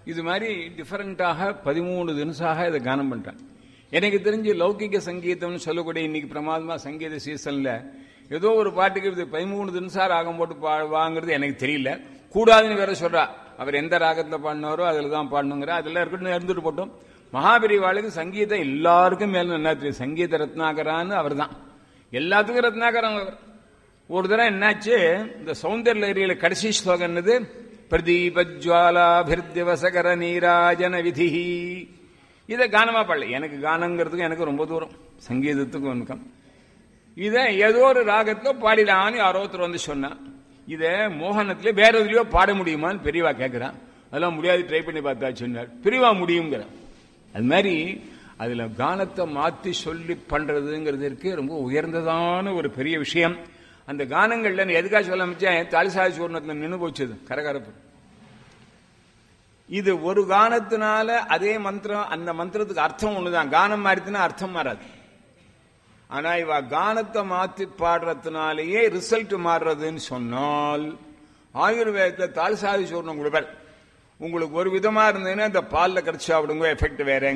இது மாதிரி டிஃபரெண்டாக பதிமூணு தினசாக இதை கானம் பண்றேன் எனக்கு தெரிஞ்சு லௌகிக சங்கீதம்னு சொல்லக்கூடிய இன்னைக்கு பிரமாதமா சங்கீத சீசன்ல ஏதோ ஒரு பாட்டுக்கு இது பதிமூணு தினசா ராகம் போட்டு பாடுவாங்கிறது எனக்கு தெரியல கூடாதுன்னு வேற சொல்றா அவர் எந்த ராகத்துல பாடினாரோ அதுல தான் பாடணுங்கிற அதெல்லாம் இருக்கட்டும் இருந்துட்டு போட்டோம் மகாபெரிவாளுக்கு சங்கீதம் எல்லாருக்கும் மேலும் என்ன தெரியும் சங்கீத ரத்னாகரான்னு அவர் தான் எல்லாத்துக்கும் ரத்னாகரம் அவர் ஒரு தடவை என்னாச்சு இந்த சௌந்தர்ய ஏரியில கடைசி ஸ்லோகம் என்னது பிரதீபஜ்வாலாபிர்திவசகர நீராஜன விதி இதை கானமா பாடல எனக்கு கானங்கிறதுக்கு எனக்கு ரொம்ப தூரம் சங்கீதத்துக்கும் வணக்கம் இதை ஏதோ ஒரு ராகத்துல பாடிடான்னு யாரோ ஒருத்தர் வந்து சொன்னா இதை மோகனத்திலே வேற எதுலயோ பாட முடியுமான்னு பெரியவா கேட்கிறான் அதெல்லாம் முடியாது ட்ரை பண்ணி பார்த்தா சொன்னார் பெரியவா முடியுங்கிற அது மாதிரி அதுல கானத்தை மாத்தி சொல்லி பண்றதுங்கிறதுக்கு ரொம்ப உயர்ந்ததான ஒரு பெரிய விஷயம் அந்த கானங்கள்ல நான் எதுக்காக சொல்ல அமைச்சேன் தாலிசாய சூர்ணத்துல நின்று போச்சது கரகரப்பு இது ஒரு கானத்தினால அதே மந்திரம் அந்த மந்திரத்துக்கு அர்த்தம் ஒண்ணுதான் கானம் மாறித்துனா அர்த்தம் மாறாது ஆனா இவ கானத்தை மாத்தி பாடுறதுனாலேயே ரிசல்ட் மாறுறதுன்னு சொன்னால் ஆயுர்வேதத்தை தால்சாதி சூர்ணம் கொடுப்பார் உங்களுக்கு ஒரு விதமா இருந்ததுன்னா இந்த பால்ல கடிச்சு சாப்பிடுங்க எஃபெக்ட் வேற